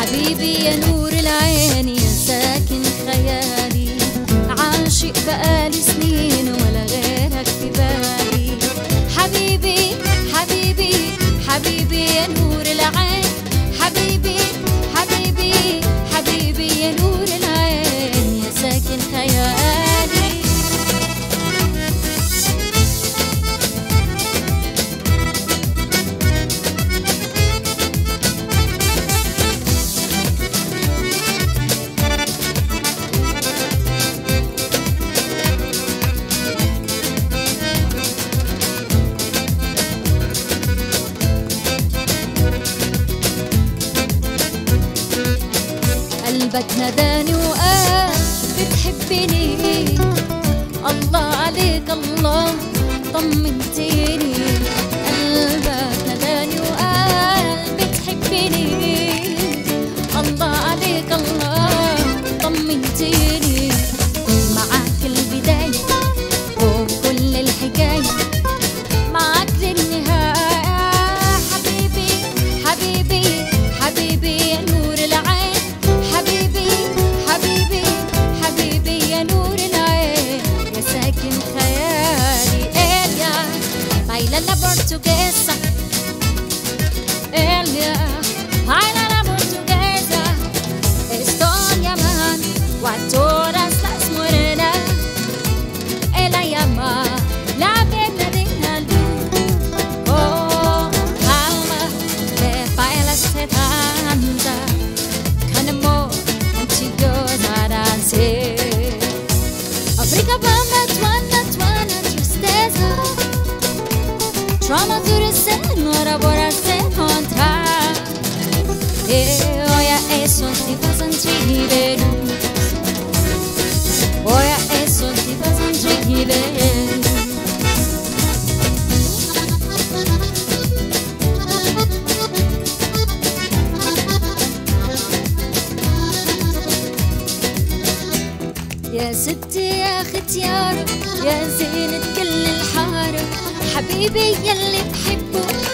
حبيبي يا نور العين يا ساكن خيالي عاشق بقالي سنين ولا غيرك في بالي حبيبي حبيبي حبيبي يا نور العين حبيبي حبيبي حبيبي يا نور العين يا ساكن خيالي قلبك نداني وقال بتحبني الله عليك الله طمنتيني قلبك نداني وقال بتحبني الله عليك الله طمنتيني معاك البداية وكل الحكاية معاك للنهاية حبيبي حبيبي حبيبي يا نور العين حبيبي حبيبي حبيبي يا نور العين يا ساكن خيالي إليا baila la portuguesa Elia baila la portuguesa Estoy llamando a todas las morenas Ella llama la vena de la luz Oh, calma, que baila se danza Con amor, contigo darás Africa bamba, tuana, tuana, tristeza Trauma dura senhora, bora se encontrar Eh, olha eso, te fazem trigger Olha eso, te fazem trigger يا ستي يا ختيارة يا زينة كل الحارة حبيبي يلي بحبه